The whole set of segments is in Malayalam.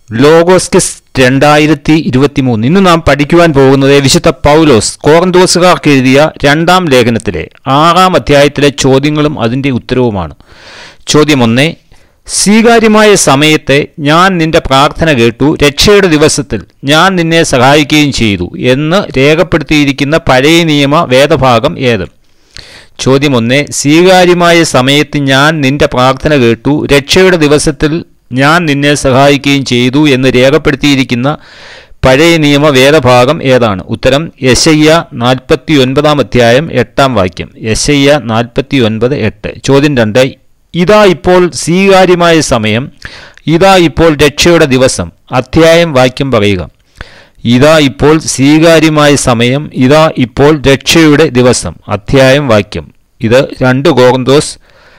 ലോഗോസ്കിസ് രണ്ടായിരത്തി ഇരുപത്തി മൂന്ന് ഇന്ന് നാം പഠിക്കുവാൻ പോകുന്നത് വിശുദ്ധ പൗലോസ് കോറന്തോസുകാർക്ക് എഴുതിയ രണ്ടാം ലേഖനത്തിലെ ആറാം അധ്യായത്തിലെ ചോദ്യങ്ങളും അതിൻ്റെ ഉത്തരവുമാണ് ചോദ്യം ഒന്ന് സ്വീകാര്യമായ സമയത്തെ ഞാൻ നിന്റെ പ്രാർത്ഥന കേട്ടു രക്ഷയുടെ ദിവസത്തിൽ ഞാൻ നിന്നെ സഹായിക്കുകയും ചെയ്തു എന്ന് രേഖപ്പെടുത്തിയിരിക്കുന്ന പഴയ നിയമ വേദഭാഗം ഏത് ചോദ്യം ഒന്ന് സ്വീകാര്യമായ സമയത്ത് ഞാൻ നിന്റെ പ്രാർത്ഥന കേട്ടു രക്ഷയുടെ ദിവസത്തിൽ ഞാൻ നിന്നെ സഹായിക്കുകയും ചെയ്തു എന്ന് രേഖപ്പെടുത്തിയിരിക്കുന്ന പഴയ നിയമ വേദഭാഗം ഏതാണ് ഉത്തരം യശയ്യ നാൽപ്പത്തി ഒൻപതാം അധ്യായം എട്ടാം വാക്യം യശയ്യ നാൽപ്പത്തി ഒൻപത് എട്ട് ചോദ്യം രണ്ട് ഇതാ ഇപ്പോൾ സ്വീകാര്യമായ സമയം ഇതാ ഇപ്പോൾ രക്ഷയുടെ ദിവസം അധ്യായം വാക്യം പറയുക ഇതാ ഇപ്പോൾ സ്വീകാര്യമായ സമയം ഇതാ ഇപ്പോൾ രക്ഷയുടെ ദിവസം അധ്യായം വാക്യം ഇത് രണ്ട് കോറന്തോസ്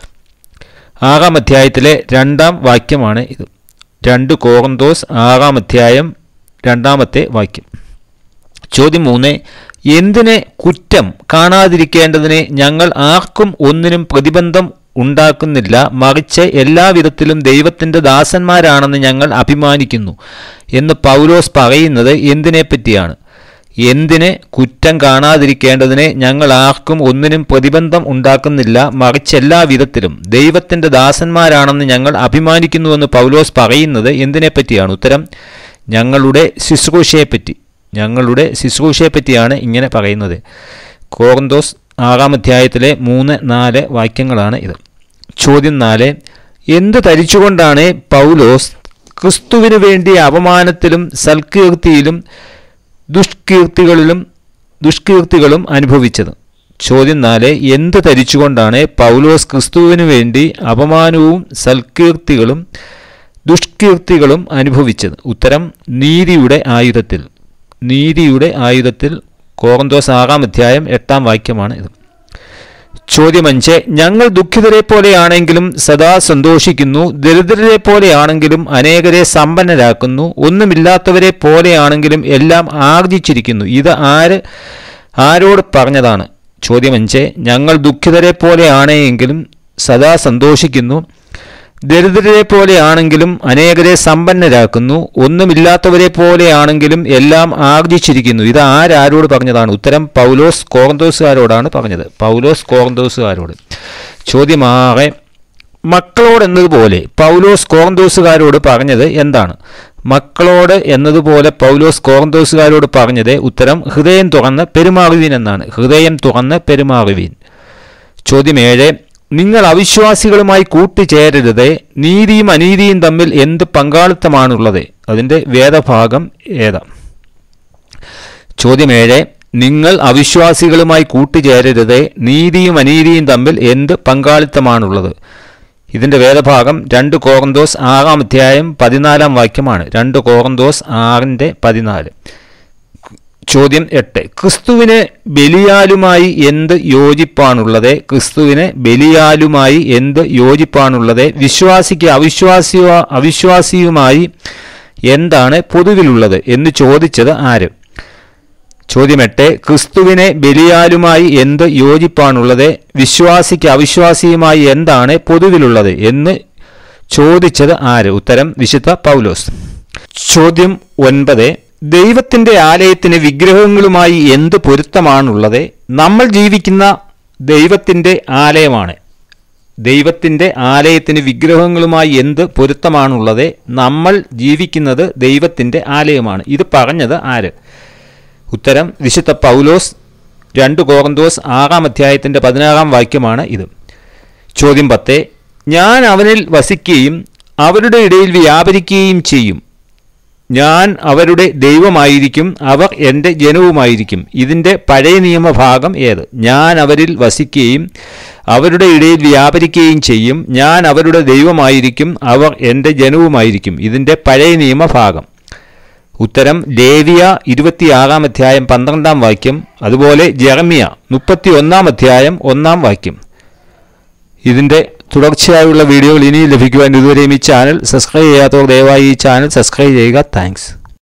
ആറാം അധ്യായത്തിലെ രണ്ടാം വാക്യമാണ് ഇത് രണ്ട് കോറന്തോസ് ആറാം അധ്യായം രണ്ടാമത്തെ വാക്യം ചോദ്യം മൂന്ന് എന്തിന് കുറ്റം കാണാതിരിക്കേണ്ടതിന് ഞങ്ങൾ ആർക്കും ഒന്നിനും പ്രതിബന്ധം ഉണ്ടാക്കുന്നില്ല മറിച്ച് എല്ലാവിധത്തിലും ദൈവത്തിൻ്റെ ദാസന്മാരാണെന്ന് ഞങ്ങൾ അഭിമാനിക്കുന്നു എന്ന് പൗലോസ് പറയുന്നത് എന്തിനെപ്പറ്റിയാണ് എന്തിന് കുറ്റം കാണാതിരിക്കേണ്ടതിന് ഞങ്ങൾ ആർക്കും ഒന്നിനും പ്രതിബന്ധം ഉണ്ടാക്കുന്നില്ല മറിച്ച് എല്ലാ വിധത്തിലും ദൈവത്തിൻ്റെ ദാസന്മാരാണെന്ന് ഞങ്ങൾ അഭിമാനിക്കുന്നുവെന്ന് പൗലോസ് പറയുന്നത് എന്തിനെപ്പറ്റിയാണ് ഉത്തരം ഞങ്ങളുടെ ശുശ്രൂഷയെപ്പറ്റി ഞങ്ങളുടെ ശുശ്രൂഷയെപ്പറ്റിയാണ് ഇങ്ങനെ പറയുന്നത് കോറന്തോസ് ആറാം അധ്യായത്തിലെ മൂന്ന് നാല് വാക്യങ്ങളാണ് ഇത് ചോദ്യം നാല് എന്ത് ധരിച്ചുകൊണ്ടാണ് പൗലോസ് ക്രിസ്തുവിന് വേണ്ടി അപമാനത്തിലും സൽകീർത്തിയിലും ദുഷ്കീർത്തികളിലും ദുഷ്കീർത്തികളും അനുഭവിച്ചത് ചോദ്യം നാല് എന്ത് ധരിച്ചുകൊണ്ടാണ് പൗലോസ് ക്രിസ്തുവിന് വേണ്ടി അപമാനവും സൽകീർത്തികളും ദുഷ്കീർത്തികളും അനുഭവിച്ചത് ഉത്തരം നീതിയുടെ ആയുധത്തിൽ നീതിയുടെ ആയുധത്തിൽ കോറന്തോസ് ആറാം അധ്യായം എട്ടാം വാക്യമാണ് ഇത് ചോദ്യം അഞ്ച് ഞങ്ങൾ ദുഃഖിതരെ പോലെയാണെങ്കിലും സദാ സന്തോഷിക്കുന്നു ദരിദ്രരെ പോലെയാണെങ്കിലും അനേകരെ സമ്പന്നരാക്കുന്നു ഒന്നുമില്ലാത്തവരെ പോലെയാണെങ്കിലും എല്ലാം ആർജിച്ചിരിക്കുന്നു ഇത് ആര് ആരോട് പറഞ്ഞതാണ് ചോദ്യം അഞ്ച് ഞങ്ങൾ ദുഃഖിതരെ പോലെയാണെങ്കിലും സദാ സന്തോഷിക്കുന്നു ദരിദ്രരെ പോലെയാണെങ്കിലും അനേകരെ സമ്പന്നരാക്കുന്നു ഒന്നുമില്ലാത്തവരെ പോലെയാണെങ്കിലും എല്ലാം ആർജിച്ചിരിക്കുന്നു ഇത് ആരാരോട് പറഞ്ഞതാണ് ഉത്തരം പൗലോസ് കോറന്തോസുകാരോടാണ് പറഞ്ഞത് പൗലോസ് കോറന്തോസുകാരോട് ചോദ്യം ആറ് മക്കളോട് എന്നതുപോലെ പൗലോസ് കോറന്തോസുകാരോട് പറഞ്ഞത് എന്താണ് മക്കളോട് എന്നതുപോലെ പൗലോസ് കോറന്തോസുകാരോട് പറഞ്ഞത് ഉത്തരം ഹൃദയം തുറന്ന് പെരുമാറുവീൻ എന്നാണ് ഹൃദയം തുറന്ന് പെരുമാറുവീൻ ചോദ്യം ഏഴ് നിങ്ങൾ അവിശ്വാസികളുമായി കൂട്ടുചേരരുത് നീതിയും അനീതിയും തമ്മിൽ എന്ത് പങ്കാളിത്തമാണുള്ളത് അതിൻ്റെ വേദഭാഗം ഏതാ ചോദ്യം ഏഴ് നിങ്ങൾ അവിശ്വാസികളുമായി കൂട്ടുചേരരുത് നീതിയും അനീതിയും തമ്മിൽ എന്ത് പങ്കാളിത്തമാണുള്ളത് ഇതിൻ്റെ വേദഭാഗം രണ്ട് കോറന്തോസ് ആറാം അധ്യായം പതിനാലാം വാക്യമാണ് രണ്ട് കോറന്തോസ് ആറിൻ്റെ പതിനാല് ചോദ്യം എട്ട് ക്രിസ്തുവിന് ബലിയാലുമായി എന്ത് യോജിപ്പാണുള്ളത് ക്രിസ്തുവിന് ബലിയാലുമായി എന്ത് യോജിപ്പാണുള്ളത് വിശ്വാസിക്ക് അവിശ്വാസിയോ അവിശ്വാസിയുമായി എന്താണ് പൊതുവിലുള്ളത് എന്ന് ചോദിച്ചത് ആര് ചോദ്യം എട്ട് ക്രിസ്തുവിനെ ബലിയാലുമായി എന്ത് യോജിപ്പാണുള്ളത് വിശ്വാസിക്ക് അവിശ്വാസിയുമായി എന്താണ് പൊതുവിലുള്ളത് എന്ന് ചോദിച്ചത് ആര് ഉത്തരം വിശുദ്ധ പൗലോസ് ചോദ്യം ഒൻപത് ദൈവത്തിൻ്റെ ആലയത്തിന് വിഗ്രഹങ്ങളുമായി എന്ത് പൊരുത്തമാണുള്ളത് നമ്മൾ ജീവിക്കുന്ന ദൈവത്തിൻ്റെ ആലയമാണ് ദൈവത്തിൻ്റെ ആലയത്തിന് വിഗ്രഹങ്ങളുമായി എന്ത് പൊരുത്തമാണുള്ളത് നമ്മൾ ജീവിക്കുന്നത് ദൈവത്തിൻ്റെ ആലയമാണ് ഇത് പറഞ്ഞത് ആര് ഉത്തരം വിശുദ്ധ പൗലോസ് രണ്ട് കോറന്തോസ് ആറാം അധ്യായത്തിൻ്റെ പതിനാറാം വാക്യമാണ് ഇത് ചോദ്യം പത്ത് ഞാൻ അവനിൽ വസിക്കുകയും അവരുടെ ഇടയിൽ വ്യാപരിക്കുകയും ചെയ്യും ഞാൻ അവരുടെ ദൈവമായിരിക്കും അവർ എൻ്റെ ജനവുമായിരിക്കും ഇതിൻ്റെ പഴയ നിയമഭാഗം ഏത് ഞാൻ അവരിൽ വസിക്കുകയും അവരുടെ ഇടയിൽ വ്യാപരിക്കുകയും ചെയ്യും ഞാൻ അവരുടെ ദൈവമായിരിക്കും അവർ എൻ്റെ ജനവുമായിരിക്കും ഇതിൻ്റെ പഴയ നിയമഭാഗം ഉത്തരം ലേവിയ ഇരുപത്തിയാറാം അധ്യായം പന്ത്രണ്ടാം വാക്യം അതുപോലെ ജെറമിയ മുപ്പത്തി ഒന്നാം അധ്യായം ഒന്നാം വാക്യം ഇതിൻ്റെ തുടർച്ചയായുള്ള വീഡിയോകൾ ഇനി ലഭിക്കുവാൻ ഇതുവരെയും ഈ ചാനൽ സബ്സ്ക്രൈബ് ചെയ്യാത്തവർ ദയവായി ഈ ചാനൽ സബ്സ്ക്രൈബ് ചെയ്യുക താങ്ക്സ്